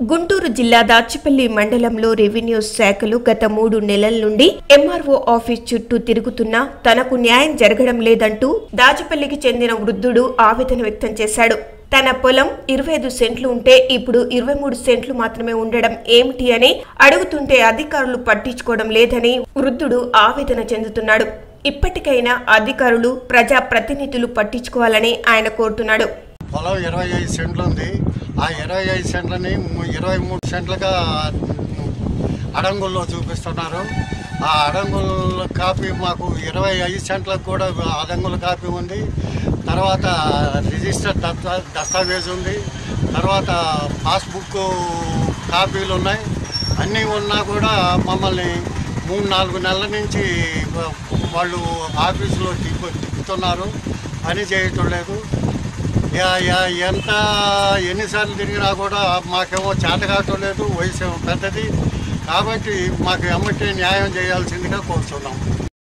గుంటూరు జిల్లా దాచిపల్లి మండలంలో రెవెన్యూ శాఖలు గత మూడు నెలల నుండి ఎంఆర్ఓ ఆఫీస్ చుట్టూ తిరుగుతున్నా తనకు న్యాయం జరగడం లేదంటూ దాచిపల్లికి చెందిన వృద్ధుడు ఆవేదన వ్యక్తం చేశాడు తన పొలం ఇరవై ఐదు సెంట్లు ఉంటే ఇప్పుడు ఇరవై మూడు సెంట్లు మాత్రమే ఉండడం ఏమిటి అని అడుగుతుంటే అధికారులు పట్టించుకోవడం లేదని వృద్ధుడు ఆవేదన చెందుతున్నాడు ఇప్పటికైనా అధికారులు ప్రజా ప్రతినిధులు పట్టించుకోవాలని ఆయన కోరుతున్నాడు పొలం ఇరవై ఐదు సెంట్లు ఉంది ఆ ఇరవై ఐదు సెంట్లని ము- ఇరవై మూడు సెంట్లుగా అడంగుల్లో చూపిస్తున్నారు ఆ అడంగుల కాపీ మాకు ఇరవై ఐదు సెంట్లకు కూడా అడంగుల కాపీ ఉంది తర్వాత రిజిస్టర్ దస్తా దస్తావేజ్ ఉంది తర్వాత పాస్బుక్ కాపీలు ఉన్నాయి అన్నీ ఉన్నా కూడా మమ్మల్ని మూడు నాలుగు నెలల నుంచి వాళ్ళు ఆఫీసులో తిప్పు తిప్పుతున్నారు పని చేయటం లేదు యా- యా- ఎంత ఎన్నిసార్లు తిరిగినా కూడా మాకేమో చేత కావటం లేదు వయసు ఏమో పెద్దది కాబట్టి మాకు ఎమ్మటి న్యాయం చేయాల్సిందిగా కోరుతున్నాం